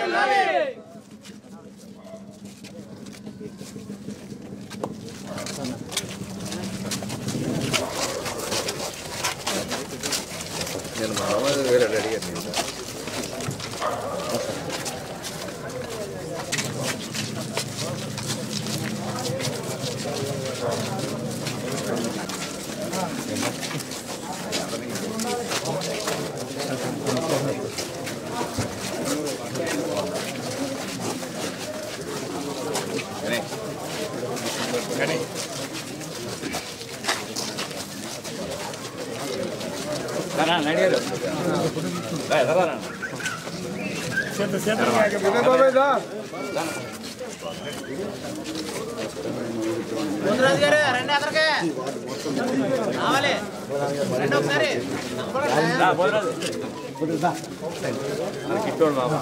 నేను మామూలు వేరే అడిగాను నేను కానీ అడిగారు ముందురాజు గారు రండి అక్కడికి రావాలి రండి ఒకసారి కిట్టోడు బాబా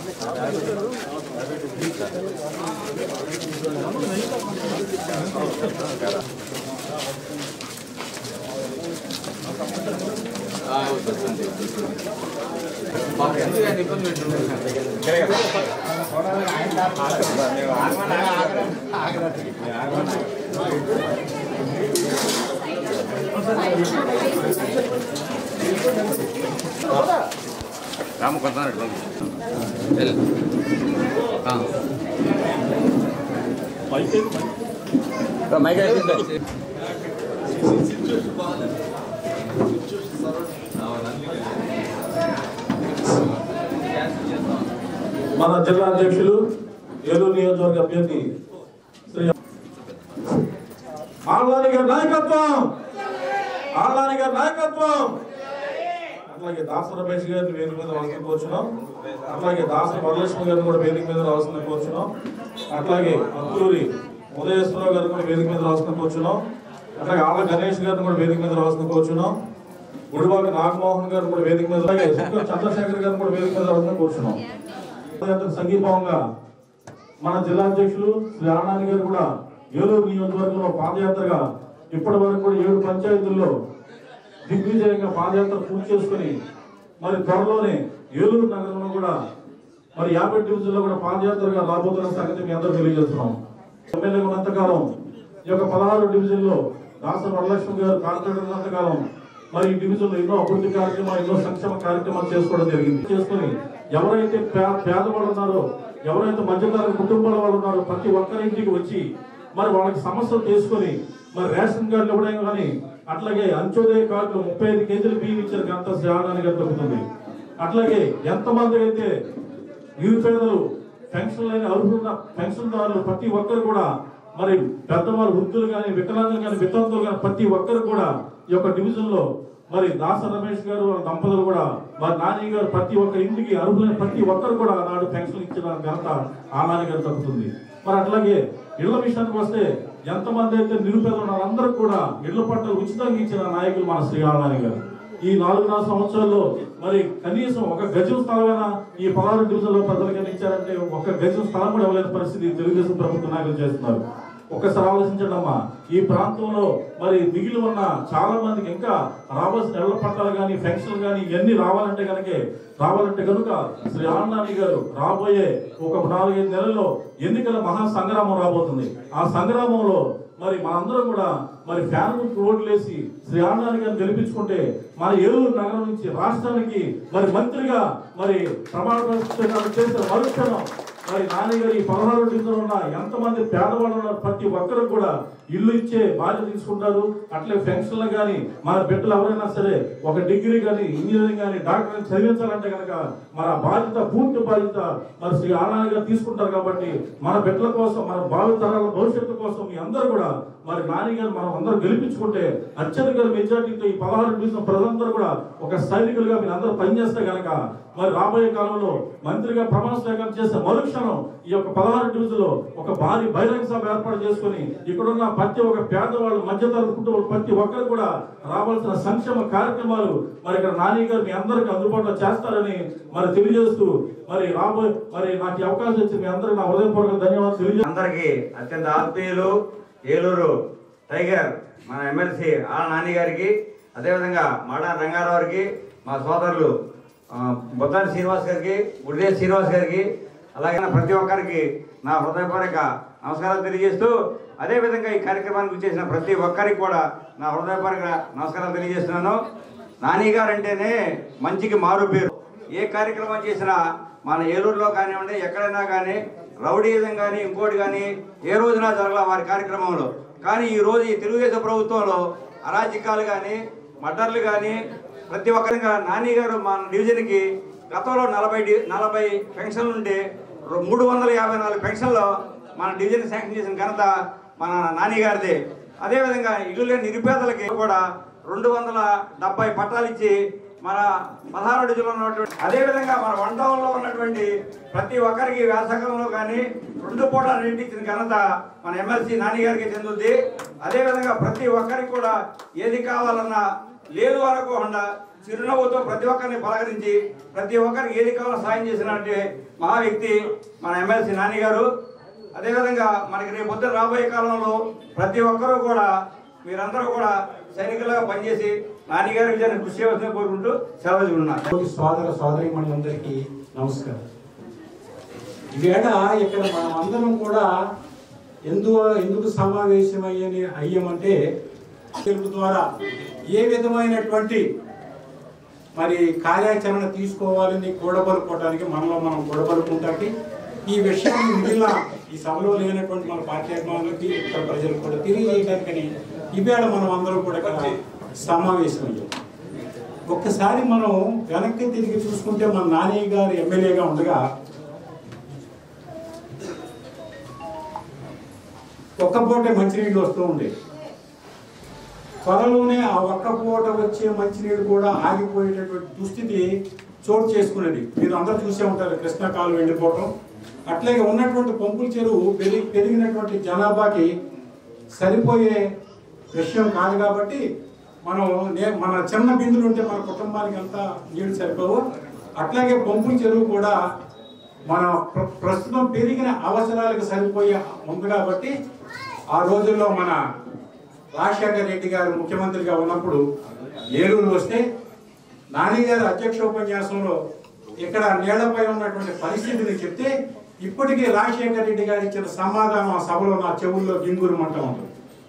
రాము కొంత మైక్ అయిపోయింది మన జిల్లా అధ్యక్షులు ఏలూరు నియోజకవర్గ అభ్యర్థి శ్రీ ఆళ్ళాని గారి నాయకత్వం ఆళ్ళాని గారి నాయకత్వం అట్లాగే దాస రమేష్ గారిని వేదిక మీద రావాల్సిన కోరుచున్నాం అట్లాగే దాస వరలక్ష్మి గారిని కూడా వేదిక మీద రావాల్సిన కోరుచున్నాం అట్లాగే అత్తూరి ఉదయేశ్వరరావు గారిని కూడా వేదిక మీద రావాల్సిన కోరుచున్నాం అట్లాగే ఆళ్ళ గణేష్ గారిని కూడా వేదిక మీద రావాల్సిన కోరుచున్నాం గుడివాక నాగమోహన్ గారిని కూడా వేదిక మీద అలాగే సుక్కల చంద్రశేఖర్ గారిని కూడా వేదిక మీద రావాల్సిన కోరుచున్నాం పాదయాత్రకు సంఘీభావంగా మన జిల్లా అధ్యక్షులు శ్రీ ఆనాని గారు కూడా ఏలూరు నియోజకవర్గంలో పాదయాత్రగా ఇప్పటి వరకు కూడా ఏడు పంచాయతీల్లో దిగ్విజయంగా పాదయాత్ర పూర్తి చేసుకుని మరి త్వరలోనే ఏలూరు నగరంలో కూడా మరి యాభై డివిజన్లో కూడా పాదయాత్రగా రాబోతున్న సంగతి మీ అందరూ తెలియజేస్తున్నాం ఎమ్మెల్యే ఉన్నంతకాలం ఈ యొక్క పదహారు డివిజన్లో దాస వరలక్ష్మి గారు కార్పొరేటర్ ఉన్నంతకాలం మరి ఈ డివిజన్లో ఎన్నో అభివృద్ధి కార్యక్రమాలు ఎన్నో సంక్షేమ కార్యక్రమాలు చేసుకోవడం జరిగింది చేసుకుని ఎవరైతే పే- పేదవాళ్ళు ఉన్నారో ఎవరైతే మధ్యతరగతి కుటుంబాల వాళ్ళు ఉన్నారో ప్రతి ఒక్కరి ఇంటికి వచ్చి మరి వాళ్ళకి సమస్యలు తీసుకొని మరి రేషన్ కార్డులు ఇవ్వడం కానీ అట్లాగే అంత్యోదయ కార్డులు ముప్పై ఐదు కేజీలు బియ్యం ఇచ్చిన ఘనత శ్రావణానికి దొరుకుతుంది అట్లాగే ఎంతమంది అయితే నిరుపేదలు పెన్షన్ లేని అర్హులున్న పెన్షన్దారులు ప్రతి ఒక్కరు కూడా మరి పెద్దవాళ్ళు వృద్ధులు కానీ వికలాంగులు కానీ వితంతులు కానీ ప్రతి ఒక్కరు కూడా ఈ యొక్క డివిజన్ లో మరి దాస రమేష్ గారు వాళ్ళ దంపతులు కూడా మరి నాని గారు ప్రతి ఒక్క ఇంటికి అర్హులైన ప్రతి ఒక్కరు కూడా నాడు పెన్షన్ ఇచ్చిన ఘనత ఆ నాని గారు దక్కుతుంది మరి అట్లాగే ఇళ్ల విషయానికి వస్తే ఎంతమంది అయితే నిరుపేదలు ఉన్నారో అందరూ కూడా ఇళ్ల పట్ల ఉచితంగా ఇచ్చిన నాయకులు మన శ్రీ ఆనాని గారు ఈ నాలుగున్నర సంవత్సరాల్లో మరి కనీసం ఒక గజం స్థలమైనా ఈ పదహారు డివిజన్లో ప్రజలకు ఇచ్చారంటే ఒక గజం స్థలం కూడా ఇవ్వలేని పరిస్థితి తెలుగుదేశం ప్రభుత్వ నాయకులు చేస్తున్నారు ఒక్కసారి ఆలోచించండి అమ్మా ఈ ప్రాంతంలో మరి మిగిలి ఉన్న చాలా మందికి ఇంకా రావాల్సిన ఇళ్ల పట్టాలు కానీ పెన్షన్లు కానీ ఇవన్నీ రావాలంటే కనుక రావాలంటే కనుక శ్రీ ఆనందాని గారు రాబోయే ఒక నాలుగైదు నెలల్లో ఎన్నికల మహా సంగ్రామం రాబోతుంది ఆ సంగ్రామంలో మరి మనందరం కూడా మరి ఫ్యాన్ గుర్తు రోడ్లు వేసి శ్రీ ఆనందాని గారిని గెలిపించుకుంటే మన ఏలూరు నగరం నుంచి రాష్ట్రానికి మరి మంత్రిగా మరి ప్రమాణ స్వీకారం చేసిన మరుక్షణం మరి నాన్నగారు ఈ పదహారు డివిజన్ ఉన్న ఎంతమంది పేదవాళ్ళు ఉన్నారు ప్రతి ఒక్కరు కూడా ఇల్లు ఇచ్చే బాధ్యత తీసుకుంటారు అట్లే పెన్షన్లు కానీ మన బిడ్డలు ఎవరైనా సరే ఒక డిగ్రీ కానీ ఇంజనీరింగ్ కానీ డాక్టర్ కానీ చదివించాలంటే కనుక మన బాధ్యత పూర్తి బాధ్యత మరి శ్రీ ఆనాయ్ గారు తీసుకుంటారు కాబట్టి మన బిడ్డల కోసం మన భావితరాల భవిష్యత్తు కోసం మీ అందరూ కూడా మరి నాని గారు మనం అందరూ గెలిపించుకుంటే అత్యధిక మెజార్టీతో ఈ పదహారు డివిజన్ ప్రజలందరూ కూడా ఒక సైనికులుగా మీరు అందరూ పనిచేస్తే కనుక మరి రాబోయే కాలంలో మంత్రిగా ప్రమాణ స్వీకారం చేసే మరుక్షణం ఈ యొక్క పదహారు డివిజన్ లో ఒక భారీ బహిరంగ సభ ఏర్పాటు చేసుకుని ఇక్కడున్న ప్రతి ఒక్క పేదవాళ్ళు మధ్యతరగతి కుటుంబాలు ప్రతి ఒక్కరు కూడా రావాల్సిన సంక్షేమ కార్యక్రమాలు మరి ఇక్కడ నాని గారు మీ అందరికీ అందుబాటులో చేస్తారని మరి తెలియజేస్తూ మరి రాబోయే మరి నాకు ఈ అవకాశం ఇచ్చి మీ అందరికీ నా హృదయపూర్వక ధన్యవాదాలు తెలియజేస్తాను అందరికీ అత్యంత ఆత్మీయులు ఏలూరు టైగర్ మన ఎమ్మెల్సీ ఆల నాని గారికి అదేవిధంగా మాడా రంగారావు గారికి మా సోదరులు ఆ, బొత్తాని శ్రీనివాస్ గారికి గుడిదే శ్రీనివాస్ గారికి అలాగే ప్రతి ఒక్కరికి నా హృదయపూర్వక నమస్కారాలు తెలియజేస్తూ అదేవిధంగా ఈ కార్యక్రమానికి చేసిన ప్రతి ఒక్కరికి కూడా నా హృదయపూర్వక నమస్కారాలు తెలియజేస్తున్నాను నాని గారు అంటేనే మంచికి మారు పేరు ఏ కార్యక్రమం చేసినా మన ఏలూరులో కానివ్వండి ఎక్కడైనా కానీ రౌడీజం కానీ ఇంకోటి కానీ ఏ రోజున జరగల వారి కార్యక్రమంలో కానీ ఈ రోజు ఈ తెలుగుదేశం ప్రభుత్వంలో అరాజకాలు కానీ మర్డర్లు కానీ ప్రతి ఒక్కరిగా నాని గారు మన డివిజన్కి గతంలో నలభై డి నలభై పెన్షన్లు ఉంటే రొ- మూడు వందల యాభై నాలుగు పెన్షన్లో మన డివిజన్ శాంక్షన్ చేసిన ఘనత మన నాని గారిదే అదేవిధంగా ఇల్లు లేని నిరుపేదలకి కూడా రెండు వందల డెబ్బై పట్టాలు ఇచ్చి మన పదహారు జిల్లా ఉన్నటువంటి అదేవిధంగా మన వంటంలో ఉన్నటువంటి ప్రతి ఒక్కరికి వేసవకాలంలో కానీ రెండు పూటల రెండింటి ఇచ్చిన ఘనత మన ఎమ్మెల్సీ నాని గారికి చెందుద్ది అదేవిధంగా ప్రతి ఒక్కరికి కూడా ఏది కావాలన్నా లేదు అనుకోకుండా చిరునవ్వుతో ప్రతి ఒక్కరిని పలకరించి ప్రతి ఒక్కరికి ఏది కావాలో సాయం చేసినట్టే మహా వ్యక్తి మన ఎమ్మెల్సీ నాని గారు అదేవిధంగా మనకి రేపు పొద్దున రాబోయే కాలంలో ప్రతి ఒక్కరూ కూడా మీరందరూ కూడా సైనికులుగా పనిచేసి నాని గారి విజయాన్ని కృషి చేయవలసింది కోరుకుంటూ సెలవు తీసుకుంటున్నాను తోటి సోదర సోదరిమణులందరికీ నమస్కారం ఈవేళ ఇక్కడ మనం అందరం కూడా ఎందు ఎందుకు సమావేశమయ్యని అయ్యామంటే తెలుగు ద్వారా ఏ విధమైనటువంటి మరి కార్యాచరణ తీసుకోవాలని కూడబలుకోవడానికి మనలో మనం కూడబలుకుంటాకి ఈ విషయాన్ని మిగిలిన ఈ సభలో లేనటువంటి మన పార్టీ అభిమానులకి ఇతర ప్రజలకు కూడా తెలియజేయడానికని ఈవేళ మనం అందరం కూడా ఇక్కడ సమావేశమయ్యాం ఒక్కసారి మనం వెనక్కి తిరిగి చూసుకుంటే మన నాని గారు ఎమ్మెల్యేగా ఉండగా ఒక్క పూట మంచినీళ్ళు వస్తూ ఉండేవి త్వరలోనే ఆ ఒక్క పూట వచ్చే మంచినీళ్ళు కూడా ఆగిపోయేటటువంటి దుస్థితి చోటు చేసుకున్నది మీరు అందరూ చూసే ఉంటారు కృష్ణా కాలం వెళ్ళిపోవటం అట్లాగే ఉన్నటువంటి పంపుల చెరువు పెరిగి పెరిగినటువంటి జనాభాకి సరిపోయే విషయం కాదు కాబట్టి మనం నే- మన చిన్న బిందులు ఉంటే మన కుటుంబానికి అంతా నీళ్లు సరిపోవు అట్లాగే పంపుల చెరువు కూడా మన ప్ర- ప్రస్తుతం పెరిగిన అవసరాలకు సరిపోయే ఉంది కాబట్టి ఆ రోజుల్లో మన రాజశేఖర రెడ్డి గారు ముఖ్యమంత్రిగా ఉన్నప్పుడు ఏలూరు వస్తే నాని గారి అధ్యక్ష ఉపన్యాసంలో ఇక్కడ నీళ్లపై ఉన్నటువంటి పరిస్థితిని చెప్తే ఇప్పటికీ రాజశేఖర రెడ్డి గారు ఇచ్చిన సమాధానం ఆ సభలో నా చెవుల్లో గింగురుమంట ఉంటుంది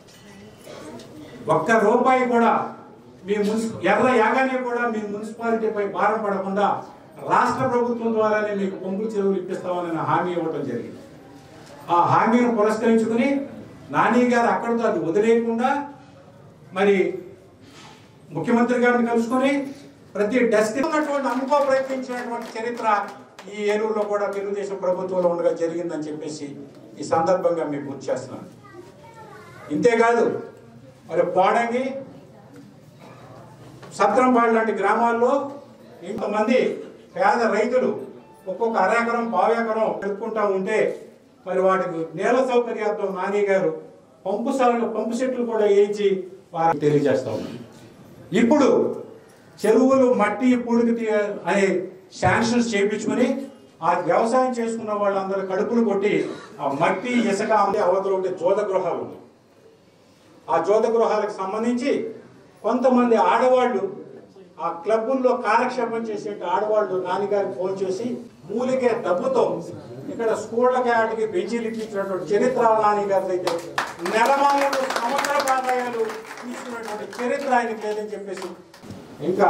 ఒక్క రూపాయి కూడా మీ మున్సి ఎర్ర యాగానే కూడా మీ మున్సిపాలిటీపై భారం పడకుండా రాష్ట్ర ప్రభుత్వం ద్వారానే మీకు పంపుల చెరువులు ఇప్పిస్తామని నా హామీ ఇవ్వడం జరిగింది ఆ హామీని పురస్కరించుకుని నాని గారు అక్కడితో అది వదిలేయకుండా మరి ముఖ్యమంత్రి గారిని కలుసుకొని ప్రతి డెస్క్ ఉన్నటువంటి అమ్ముకో ప్రయత్నించినటువంటి చరిత్ర ఈ ఏలూరులో కూడా తెలుగుదేశం ప్రభుత్వంలో ఉండగా జరిగిందని చెప్పేసి ఈ సందర్భంగా మీకు గుర్తు చేస్తున్నాను ఇంతేకాదు మరి పోడంగి సత్రంపాడు లాంటి గ్రామాల్లో ఇంతమంది పేద రైతులు ఒక్కొక్క అరెకరం పావెకరం పెట్టుకుంటా ఉంటే మరి వాటికి నేల సౌకర్యార్థం నాని గారు పంపు సాగు పంపు సెట్లు కూడా వేయించి వారికి తెలియజేస్తా ఉన్నారు ఇప్పుడు చెరువులు మట్టి పూడికి తీ- అనే శాంక్షన్స్ చేయించుకుని ఆ వ్యవసాయం చేసుకున్న వాళ్ళందరూ కడుపులు కొట్టి ఆ మట్టి ఇసుక అమ్మి అవతల ఉంటే జోత గృహాలు ఉన్నాయి ఆ జ్యోత గృహాలకు సంబంధించి కొంతమంది ఆడవాళ్ళు ఆ క్లబ్బుల్లో కాలక్షేపం చేసే ఆడవాళ్ళు నాన్నగారికి ఫోన్ చేసి మూలికే డబ్బుతో ఇక్కడ స్కూళ్ళకి ఆటికి బెంచీలు ఇప్పించినటువంటి చరిత్ర నాన్నగారి అయితే నెలమాలు సంవత్సర ఆదాయాలు తీసుకున్నటువంటి చరిత్ర ఆయనకి లేదని చెప్పేసి ఇంకా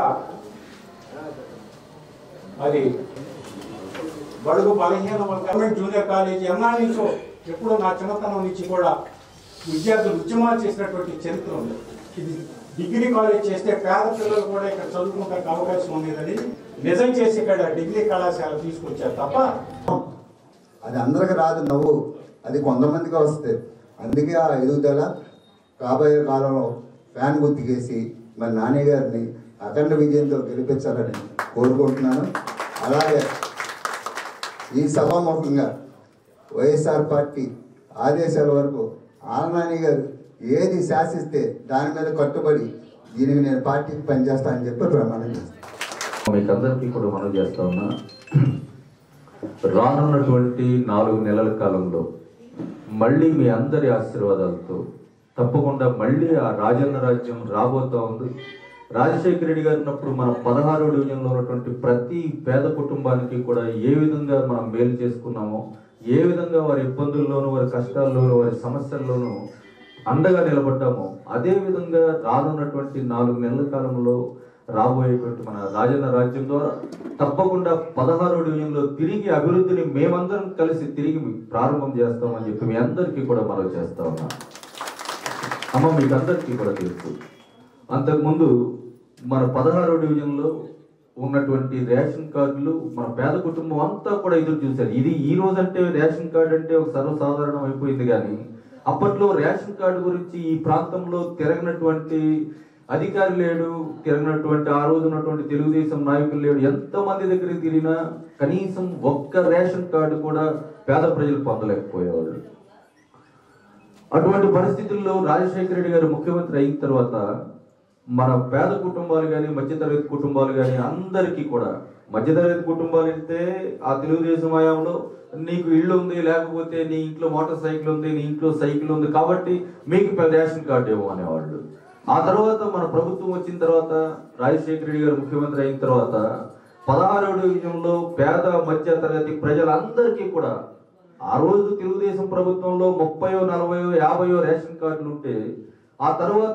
అది బడుగు బలహీన వర్గాల గవర్నమెంట్ జూనియర్ కాలేజీ ఎన్నాళ్ళ నుంచో ఎప్పుడో నా చిన్నతనం నుంచి కూడా విద్యార్థులు ఉద్యమాలు చేసినటువంటి చరిత్ర ఉంది ఇది డిగ్రీ కాలేజ్ చేస్తే పేద పిల్లలు కూడా ఇక్కడ చదువుకోవడానికి అవకాశం ఉండేదని నిజం చేసి ఇక్కడ డిగ్రీ కళాశాల తీసుకొచ్చారు తప్ప అది అందరికి రాదు నవ్వు అది కొంతమందికి వస్తుంది అందుకే ఆ ఎదుగుదల రాబోయే కాలంలో ఫ్యాన్ గుర్తుకేసి మరి నాని గారిని అఖండ విజయంతో గెలిపించాలని కోరుకుంటున్నాను అలాగే ఈ సభాముఖంగా వైఎస్ఆర్ పార్టీ ఆదేశాల వరకు ఆలనాని గారు ఏది శాసిస్తే దాని మీద కట్టుబడి దీనికి నేను పార్టీకి పనిచేస్తానని చెప్పి ప్రమాణం చేస్తాను మీకు అందరికీ కూడా మనం చేస్తా ఉన్నా రానున్నటువంటి నాలుగు నెలల కాలంలో మళ్ళీ మీ అందరి ఆశీర్వాదాలతో తప్పకుండా మళ్ళీ ఆ రాజన్న రాజ్యం రాబోతా ఉంది రాజశేఖర రెడ్డి గారు ఉన్నప్పుడు మన పదహారో డివిజన్లో ఉన్నటువంటి ప్రతి పేద కుటుంబానికి కూడా ఏ విధంగా మనం మేలు చేసుకున్నామో ఏ విధంగా వారి ఇబ్బందుల్లోనూ వారి కష్టాల్లోనూ వారి సమస్యల్లోనూ అండగా నిలబడ్డామో అదే విధంగా రానున్నటువంటి నాలుగు నెలల కాలంలో రాబోయేటువంటి మన రాజన్న రాజ్యం ద్వారా తప్పకుండా పదహారో డివిజన్లో తిరిగి అభివృద్ధిని మేమందరం కలిసి తిరిగి ప్రారంభం చేస్తామని చెప్పి మీ అందరికీ కూడా మనవి చేస్తా ఉన్నాం అమ్మ మీకు అందరికీ కూడా తెలుసు అంతకుముందు మన పదహారో డివిజన్లో ఉన్నటువంటి రేషన్ కార్డులు మన పేద కుటుంబం అంతా కూడా ఎదురు చూశారు ఇది ఈ రోజు అంటే రేషన్ కార్డు అంటే ఒక సర్వసాధారణం అయిపోయింది కానీ అప్పట్లో రేషన్ కార్డు గురించి ఈ ప్రాంతంలో తిరగనటువంటి అధికారి లేడు తిరగనటువంటి ఆ రోజు ఉన్నటువంటి తెలుగుదేశం నాయకులు లేడు ఎంతమంది దగ్గరికి తిరిగినా కనీసం ఒక్క రేషన్ కార్డు కూడా పేద ప్రజలు పొందలేకపోయేవాళ్ళు అటువంటి పరిస్థితుల్లో రాజశేఖర రెడ్డి గారు ముఖ్యమంత్రి అయిన తర్వాత మన పేద కుటుంబాలు కానీ మధ్యతరగతి కుటుంబాలు కానీ అందరికీ కూడా మధ్యతరగతి కుటుంబాలు అయితే ఆ తెలుగుదేశం హయాంలో నీకు ఇల్లు ఉంది లేకపోతే నీ ఇంట్లో మోటార్ సైకిల్ ఉంది నీ ఇంట్లో సైకిల్ ఉంది కాబట్టి మీకు పెద్ద రేషన్ కార్డు ఇవ్వం అనేవాళ్ళు ఆ తర్వాత మన ప్రభుత్వం వచ్చిన తర్వాత రాజశేఖర రెడ్డి గారు ముఖ్యమంత్రి అయిన తర్వాత పదహారో డివిజన్లో పేద మధ్య తరగతి ప్రజలందరికీ కూడా ఆ రోజు తెలుగుదేశం ప్రభుత్వంలో ముప్పయో నలభయో యాభయో రేషన్ కార్డులు ఉంటే ఆ తర్వాత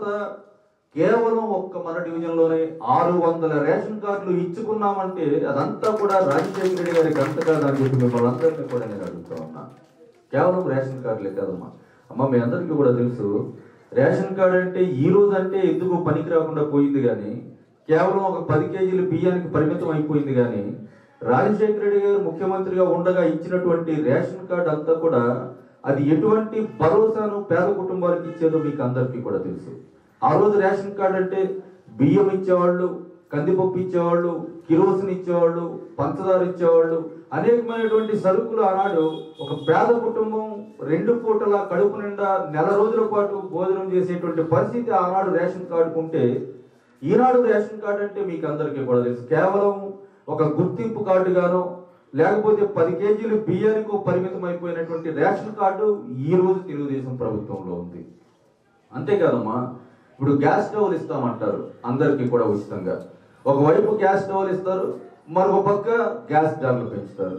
కేవలం ఒక్క మన డివిజన్లోనే ఆరు వందల రేషన్ కార్డులు ఇచ్చుకున్నామంటే అదంతా కూడా రాజశేఖర రెడ్డి గారి గంట కాదని చెప్పి మిమ్మల్ని అందరినీ కూడా నేను అడుగుతా ఉన్నా కేవలం రేషన్ కార్డులే కాదమ్మా అమ్మ మీ అందరికీ కూడా తెలుసు రేషన్ కార్డు అంటే ఈ రోజు అంటే ఎందుకు పనికి రాకుండా పోయింది కానీ కేవలం ఒక పది కేజీల బియ్యానికి పరిమితం అయిపోయింది కానీ రాజశేఖర రెడ్డి గారు ముఖ్యమంత్రిగా ఉండగా ఇచ్చినటువంటి రేషన్ కార్డు అంతా కూడా అది ఎటువంటి భరోసాను పేద కుటుంబాలకు ఇచ్చేదో మీకు అందరికీ కూడా తెలుసు ఆ రోజు రేషన్ కార్డు అంటే బియ్యం ఇచ్చేవాళ్ళు కందిపప్పు ఇచ్చేవాళ్ళు కిరోసిన్ ఇచ్చేవాళ్ళు పంచదార ఇచ్చేవాళ్ళు అనేకమైనటువంటి సరుకులు ఆనాడు ఒక పేద కుటుంబం రెండు పూటల కడుపు నిండా నెల రోజుల పాటు భోజనం చేసేటువంటి పరిస్థితి ఆనాడు రేషన్ కార్డు ఉంటే ఈనాడు రేషన్ కార్డు అంటే మీకు అందరికీ కూడా తెలుసు కేవలం ఒక గుర్తింపు కార్డు గానో లేకపోతే పది కేజీలు బియ్యానికి పరిమితం అయిపోయినటువంటి రేషన్ కార్డు ఈ రోజు తెలుగుదేశం ప్రభుత్వంలో ఉంది అంతేకాదమ్మా ఇప్పుడు గ్యాస్ స్టవ్లు ఇస్తామంటారు అందరికీ కూడా ఉచితంగా ఒకవైపు గ్యాస్ స్టవ్లు ఇస్తారు మరొక పక్క గ్యాస్ ధరలు పెంచుతారు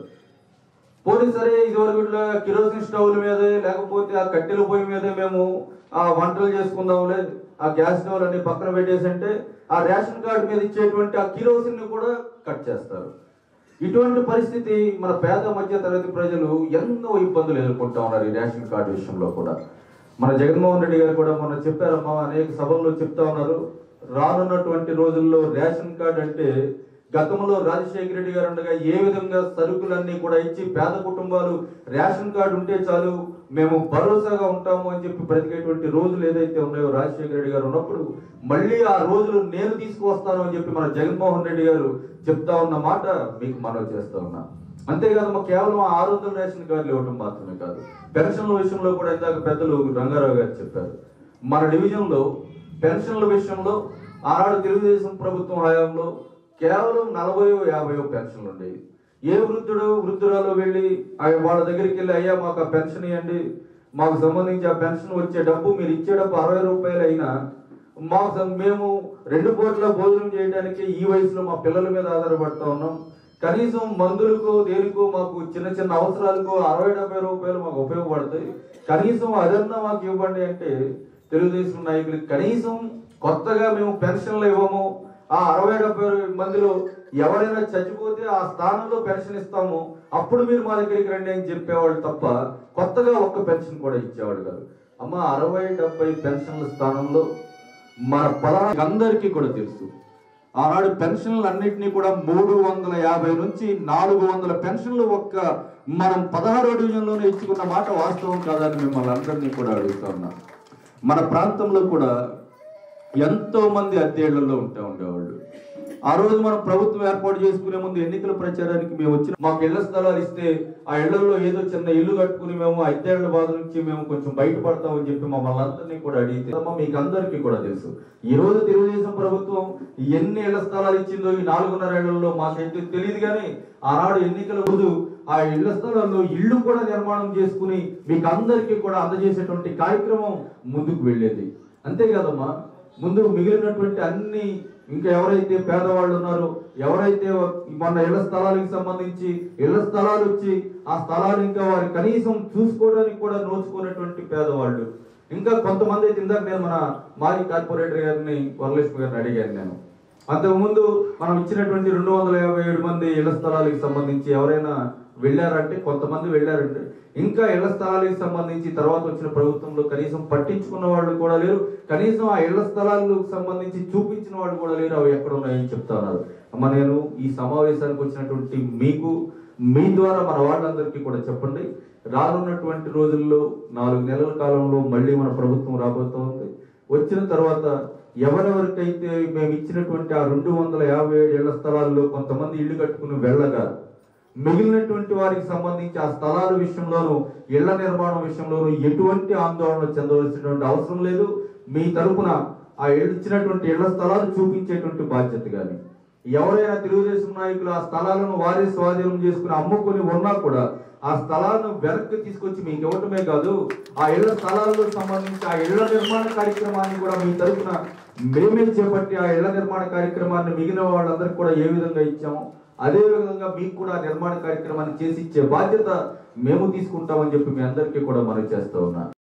పోనీ సరే ఇదివరకు ఇట్లా కిరోసిన్ స్టవ్ల మీదే లేకపోతే ఆ కట్టెల పొయ్యి మీదే మేము ఆ వంటలు చేసుకుందాంలే ఆ గ్యాస్ స్టవ్లు అన్ని పక్కన పెట్టేసి అంటే ఆ రేషన్ కార్డు మీద ఇచ్చేటువంటి ఆ కిరోసిన్ ని కూడా కట్ చేస్తారు ఇటువంటి పరిస్థితి మన పేద మధ్య తరగతి ప్రజలు ఎన్నో ఇబ్బందులు ఎదుర్కొంటా ఉన్నారు ఈ రేషన్ కార్డు విషయంలో కూడా మన జగన్మోహన్ రెడ్డి గారు కూడా మొన్న చెప్పారమ్మా అనేక సభల్లో చెప్తా ఉన్నారు రానున్నటువంటి రోజుల్లో రేషన్ కార్డు అంటే గతంలో రాజశేఖర రెడ్డి గారు ఉండగా ఏ విధంగా సరుకులన్నీ కూడా ఇచ్చి పేద కుటుంబాలు రేషన్ కార్డు ఉంటే చాలు మేము భరోసాగా ఉంటాము అని చెప్పి బ్రతికేటువంటి రోజులు ఏదైతే ఉన్నాయో రాజశేఖర రెడ్డి గారు ఉన్నప్పుడు మళ్ళీ ఆ రోజులు నేను తీసుకువస్తాను అని చెప్పి మన జగన్మోహన్ రెడ్డి గారు చెప్తా ఉన్న మాట మీకు మనవి చేస్తా ఉన్నా అంతేకాదు కేవలం ఆ ఆరు వందల రేషన్ కార్డులు ఇవ్వటం మాత్రమే కాదు పెన్షన్ల విషయంలో కూడా ఇందాక పెద్దలు రంగారావు గారు చెప్పారు మన డివిజన్లో పెన్షన్ల విషయంలో ఆనాడు తెలుగుదేశం ప్రభుత్వం హయాంలో కేవలం నలభయో యాభయో పెన్షన్లు ఉండేవి ఏ వృద్ధుడు వృద్ధురాలు వెళ్ళి ఆ- వాళ్ళ దగ్గరికి వెళ్ళి అయ్యా మాకు ఆ పెన్షన్ ఇవ్వండి మాకు సంబంధించి ఆ పెన్షన్ వచ్చే డబ్బు మీరు ఇచ్చే డబ్బు అరవై రూపాయలు అయినా మా సం- మేము రెండు పూట్ల భోజనం చేయడానికి ఈ వయసులో మా పిల్లల మీద ఆధారపడతా ఉన్నాం కనీసం మందులకు దేనికో మాకు చిన్న చిన్న అవసరాలకు అరవై డెబ్బై రూపాయలు మాకు ఉపయోగపడతాయి కనీసం అదన్నా మాకు ఇవ్వండి అంటే తెలుగుదేశం నాయకులు కనీసం కొత్తగా మేము పెన్షన్లు ఇవ్వము ఆ అరవై డెబ్బై మందిలో ఎవరైనా చచ్చిపోతే ఆ స్థానంలో పెన్షన్ ఇస్తాము అప్పుడు మీరు మా దగ్గరికి రండి అని చెప్పేవాళ్ళు తప్ప కొత్తగా ఒక్క పెన్షన్ కూడా ఇచ్చేవాళ్ళు కాదు అమ్మ అరవై డెబ్బై పెన్షన్ల స్థానంలో మన పదహారు అందరికీ కూడా తెలుసు ఆనాడు పెన్షన్లు అన్నింటినీ కూడా మూడు వందల యాభై నుంచి నాలుగు వందల పెన్షన్లు ఒక్క మనం పదహారో డివిజన్లోనే ఇచ్చుకున్న మాట వాస్తవం కాదని మిమ్మల్ని అందరినీ కూడా అడుగుతా ఉన్నా మన ప్రాంతంలో కూడా ఎంతో మంది అద్దెళ్లలో ఉంటా ఉండేవాళ్ళు ఆ రోజు మనం ప్రభుత్వం ఏర్పాటు చేసుకునే ముందు ఎన్నికల ప్రచారానికి మేము వచ్చిన మాకు ఇళ్ల స్థలాలు ఇస్తే ఆ ఇళ్లలో ఏదో చిన్న ఇల్లు కట్టుకుని మేము అద్దెళ్ల బాధ నుంచి మేము కొంచెం బయటపడతామని చెప్పి మమ్మల్ని అందరినీ కూడా అడిగితే అమ్మ మీకు అందరికీ కూడా తెలుసు ఈ రోజు తెలుగుదేశం ప్రభుత్వం ఎన్ని ఇళ్ల స్థలాలు ఇచ్చిందో ఈ నాలుగున్నర ఏళ్లలో మాకైతే తెలియదు కానీ ఆనాడు ఎన్నికల రోజు ఆ ఇళ్ల స్థలాల్లో ఇల్లు కూడా నిర్మాణం చేసుకుని మీకు అందరికీ కూడా అందజేసేటువంటి కార్యక్రమం ముందుకు వెళ్ళేది అంతేకాదమ్మా ముందు మిగిలినటువంటి అన్ని ఇంకా ఎవరైతే పేదవాళ్ళు ఉన్నారో ఎవరైతే మన ఇళ్ల స్థలాలకు సంబంధించి ఇళ్ల స్థలాలు వచ్చి ఆ స్థలాలు ఇంకా వారి కనీసం చూసుకోవడానికి కూడా నోచుకున్నటువంటి పేదవాళ్ళు ఇంకా కొంతమంది అయితే ఇందాక నేను మన మాజీ కార్పొరేటర్ గారిని వరలక్ష్మి గారిని అడిగాను నేను అంతకుముందు మనం ఇచ్చినటువంటి రెండు వందల యాభై ఏడు మంది ఇళ్ల స్థలాలకు సంబంధించి ఎవరైనా వెళ్ళారంటే కొంతమంది వెళ్ళారంటే ఇంకా ఇళ్ల స్థలాలకు సంబంధించి తర్వాత వచ్చిన ప్రభుత్వంలో కనీసం పట్టించుకున్న వాళ్ళు కూడా లేరు కనీసం ఆ ఇళ్ల స్థలాలకు సంబంధించి చూపించిన వాళ్ళు కూడా లేరు అవి ఎక్కడ ఉన్నాయని చెప్తా ఉన్నారు అమ్మ నేను ఈ సమావేశానికి వచ్చినటువంటి మీకు మీ ద్వారా మన వాళ్ళందరికీ కూడా చెప్పండి రానున్నటువంటి రోజుల్లో నాలుగు నెలల కాలంలో మళ్ళీ మన ప్రభుత్వం రాబోతోంది వచ్చిన తర్వాత ఎవరెవరికైతే మేము ఇచ్చినటువంటి ఆ రెండు వందల యాభై ఏడు ఇళ్ల స్థలాల్లో కొంతమంది ఇల్లు కట్టుకుని వెళ్ళగా మిగిలినటువంటి వారికి సంబంధించి ఆ స్థలాల విషయంలోనూ ఇళ్ల నిర్మాణం విషయంలోనూ ఎటువంటి ఆందోళన చెందవలసినటువంటి అవసరం లేదు మీ తరపున ఆ ఇళ్ళు ఇచ్చినటువంటి ఇళ్ల స్థలాలు చూపించేటువంటి బాధ్యత కానీ ఎవరైనా తెలుగుదేశం నాయకులు ఆ స్థలాలను వారే స్వాధీనం చేసుకుని అమ్ముకొని ఉన్నా కూడా ఆ స్థలాలను వెనక్కి తీసుకొచ్చి మీకు ఇవ్వటమే కాదు ఆ ఇళ్ల స్థలాలకు సంబంధించి ఆ ఇళ్ల నిర్మాణ కార్యక్రమాన్ని కూడా మీ తరపున మేమే చేపట్టి ఆ ఇళ్ల నిర్మాణ కార్యక్రమాన్ని మిగిలిన వాళ్ళందరికీ కూడా ఏ విధంగా ఇచ్చాము అదే విధంగా మీకు కూడా ఆ నిర్మాణ కార్యక్రమాన్ని చేసి ఇచ్చే బాధ్యత మేము తీసుకుంటామని చెప్పి మీ అందరికీ కూడా మనం చేస్తూ ఉన్నా